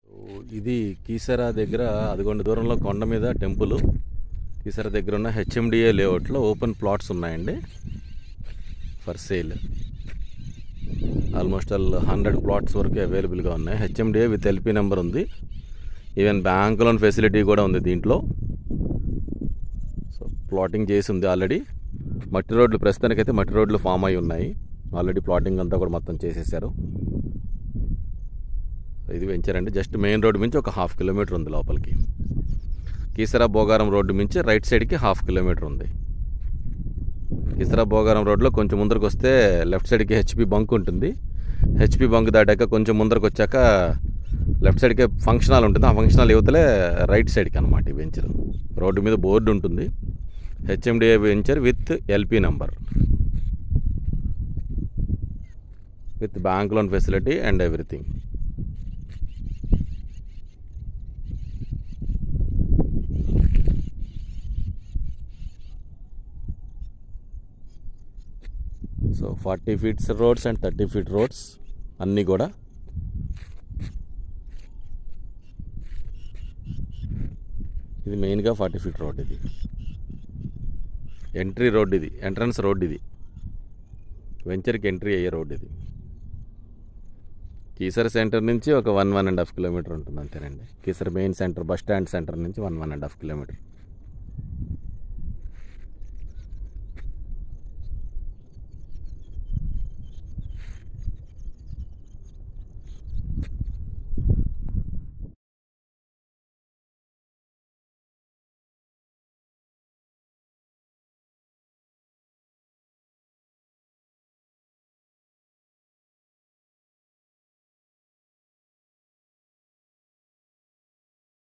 ఇది కీసరా దగ్గర అదిగొండ దూరంలో కొండ మీద టెంపుల్ కీసరా దగ్గర ఉన్న హెచ్ఎండిఏ లేఅవుట్లో ఓపెన్ ప్లాట్స్ ఉన్నాయండి for sale almost all hundred plots వరకు అవైలబుల్గా ఉన్నాయి హెచ్ఎండిఏ విత్ ఎల్పీ నెంబర్ ఉంది ఈవెన్ బ్యాంక్ లోన్ ఫెసిలిటీ కూడా ఉంది దీంట్లో సో ప్లాటింగ్ చేసి ఉంది ఆల్రెడీ మట్టి రోడ్లు ప్రస్తుతానికైతే మట్టి రోడ్లు ఫామ్ అయి ఉన్నాయి ఆల్రెడీ ప్లాటింగ్ అంతా కూడా మొత్తం చేసేసారు ఇది వెంచర్ అండి జస్ట్ మెయిన్ రోడ్ నుంచి ఒక హాఫ్ కిలోమీటర్ ఉంది లోపలికి కీసరా బోగారం రోడ్డు నుంచి రైట్ సైడ్కి హాఫ్ కిలోమీటర్ ఉంది కీసరా బోగారం రోడ్లో కొంచెం ముందరకు వస్తే లెఫ్ట్ సైడ్కి హెచ్పి బంక్ ఉంటుంది హెచ్పి బంక్ దాటాక కొంచెం ముందరకు వచ్చాక లెఫ్ట్ సైడ్కి ఫంక్షన్ హాల్ ఉంటుంది ఆ ఫంక్షన్ హాల్ యువతలే రైట్ సైడ్కి అనమాట ఈ వెంచర్ రోడ్డు మీద బోర్డు ఉంటుంది HMDA venture with LP number with bank loan facility and everything so forty feets roads and thirty feet roads అన్నీ కూడా ఇది మెయిన్గా ఫార్టీ ఫీట్ రోడ్ ఇది ఎంట్రీ రోడ్ ఇది ఎంట్రన్స్ రోడ్ ఇది వెంచర్కి ఎంట్రీ అయ్యే రోడ్ ఇది కీసర్ సెంటర్ నుంచి ఒక one one and half kilometre ఉంటుంది అంతేనండి Keesar main centre bus stand centre నుంచి one one and half kilometre